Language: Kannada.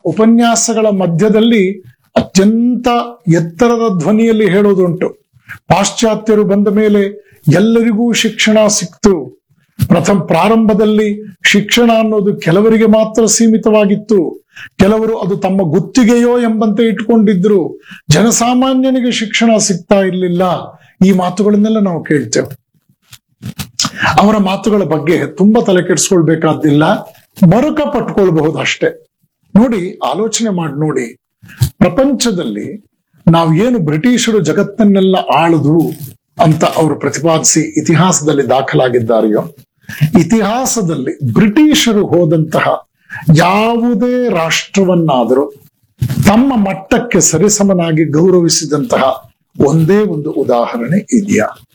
ಉಪನ್ಯಾಸಗಳ ಮಧ್ಯದಲ್ಲಿ ಅತ್ಯಂತ ಎತ್ತರದ ಧ್ವನಿಯಲ್ಲಿ ಹೇಳೋದುಂಟು ಪಾಶ್ಚಾತ್ಯರು ಬಂದ ಮೇಲೆ ಎಲ್ಲರಿಗೂ ಶಿಕ್ಷಣ ಸಿಕ್ತು ಪ್ರಥಮ ಪ್ರಾರಂಭದಲ್ಲಿ ಶಿಕ್ಷಣ ಅನ್ನೋದು ಕೆಲವರಿಗೆ ಮಾತ್ರ ಸೀಮಿತವಾಗಿತ್ತು ಕೆಲವರು ಅದು ತಮ್ಮ ಗುತ್ತಿಗೆಯೋ ಎಂಬಂತೆ ಇಟ್ಕೊಂಡಿದ್ರು ಜನಸಾಮಾನ್ಯನಿಗೆ ಶಿಕ್ಷಣ ಸಿಗ್ತಾ ಇರಲಿಲ್ಲ ಈ ಮಾತುಗಳನ್ನೆಲ್ಲ ನಾವು ಕೇಳ್ತೇವೆ ಅವರ ಮಾತುಗಳ ಬಗ್ಗೆ ತುಂಬಾ ತಲೆ ಕೆಡಿಸ್ಕೊಳ್ಬೇಕಾದ್ದಿಲ್ಲ ಮರುಕ ಪಟ್ಕೊಳ್ಬಹುದು ಅಷ್ಟೇ ನೋಡಿ ಆಲೋಚನೆ ಮಾಡಿ ನೋಡಿ ಪ್ರಪಂಚದಲ್ಲಿ ನಾವು ಏನು ಬ್ರಿಟಿಷರು ಜಗತ್ತನ್ನೆಲ್ಲ ಆಳಿದ್ರು ಅಂತ ಅವರು ಪ್ರತಿಪಾದಿಸಿ ಇತಿಹಾಸದಲ್ಲಿ ದಾಖಲಾಗಿದ್ದಾರೆಯೋ ಇತಿಹಾಸದಲ್ಲಿ ಬ್ರಿಟಿಷರು ಹೋದಂತಹ ಯಾವುದೇ ರಾಷ್ಟ್ರವನ್ನಾದರೂ ತಮ್ಮ ಮಟ್ಟಕ್ಕೆ ಸರಿಸಮನಾಗಿ ಗೌರವಿಸಿದಂತಹ ಒಂದೇ ಒಂದು ಉದಾಹರಣೆ ಇದೆಯಾ